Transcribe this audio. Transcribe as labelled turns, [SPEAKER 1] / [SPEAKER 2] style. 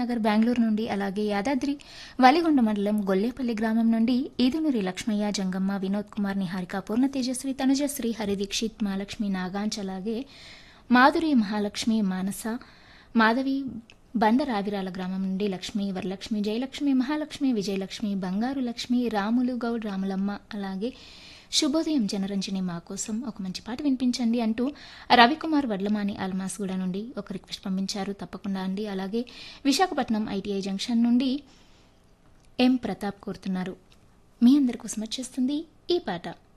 [SPEAKER 1] నగర్ బెంగళూరు నుండి అలాగే యాదాద్రి వలిగొండ మండలం గొల్లేపల్లి గ్రామం నుండి ఈదునూరి లక్ష్మయ్య జంగమ్మ వినోద్ కుమార్ నిహారిక పూర్ణ తేజశ్రీ తనుజశ్రీ హరిదీక్షిత్ మహాలక్ష్మి నాగాంచ్ అలాగే మాధురి మహాలక్ష్మి మానస మాధవి బండరావిరాల గ్రామం నుండి లక్ష్మి వరలక్ష్మి జయలక్ష్మి మహాలక్ష్మి విజయలక్ష్మి బంగారు లక్ష్మి రాములు గౌడ్ రాములమ్మ అలాగే శుభోదయం జనరంజని మా కోసం ఒక మంచి పాట వినిపించండి అంటూ రవికుమార్ వడ్లమాని అల్మాస్గూడ నుండి ఒక రిక్వెస్ట్ పంపించారు తప్పకుండా అండి అలాగే విశాఖపట్నం ఐటీఐ జంక్షన్ నుండి ఎం ప్రతాప్ కోరుతున్నారు మీ అందరి కోసం వచ్చేస్తుంది ఈ పాట